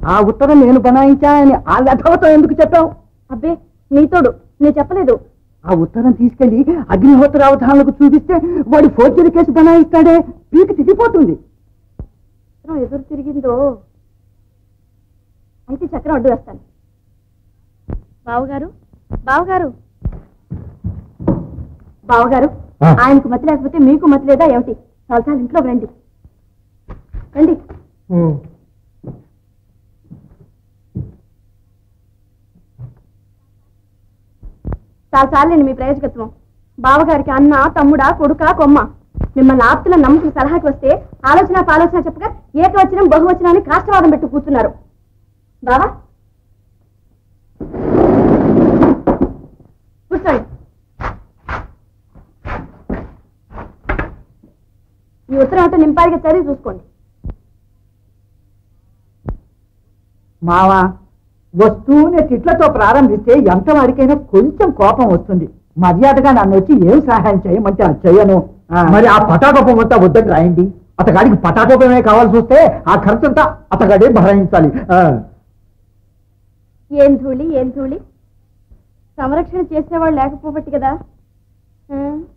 ఆ ఉత్తరం నేను బనాయించా అని ఆ వ్యధవతో ఎందుకు చెప్పావు అబ్బే నీతోడు నేను చెప్పలేదు ఆ ఉత్తరం తీసుకెళ్లి అగ్నిహోత్ర అవధానాలకు చూపిస్తే వాడు ఫోర్జరీ కేసు బనాయిస్తాడే పీకి తిరిగిపోతుంది చక్రం ఎదురు తిరిగిందో అయితే చక్రం అడ్డు వేస్తాను బావగారు బావగారు బావగారు ఆ. ఆయనకు మతి లేకపోతే మీకు మతి లేదా ఏమిటి చాలా చాలా ఇంట్లోకి రండి రండి చాలా చాలండి మీ ప్రయోజకత్వం బావగారికి అన్న తమ్ముడా కొడుక కొమ్మ మిమ్మల్ని ఆప్తుల నమ్మకం సలహాకి వస్తే ఆలోచన పాలోచన చెప్పగా ఏకవచనం బహువచనాన్ని కాష్టవాదం పెట్టు కూర్చున్నారు బావా కూర్చోండి ఈ ఉత్తరం అంటే నింపారిగా చదివి చూసుకోండి మావా వస్తూనే తిట్లతో ప్రారంభిస్తే ఎంత వాడికైనా కొంచెం కోపం వస్తుంది మర్యాదగా నన్ను వచ్చి ఏం సహాయం చేయమంటే అది చెయ్యను మరి ఆ పటాకోపం అంతా వద్దని రాయండి అతగాడికి పటాకోపమే కావాల్సి వస్తే ఆ ఖర్చంతా అతగాడే భరాయించాలి ఆ. ఏం ధూళి ఏం ధూళి సంరక్షణ చేసేవాళ్ళు లేకపోబట్టి కదా ఆ?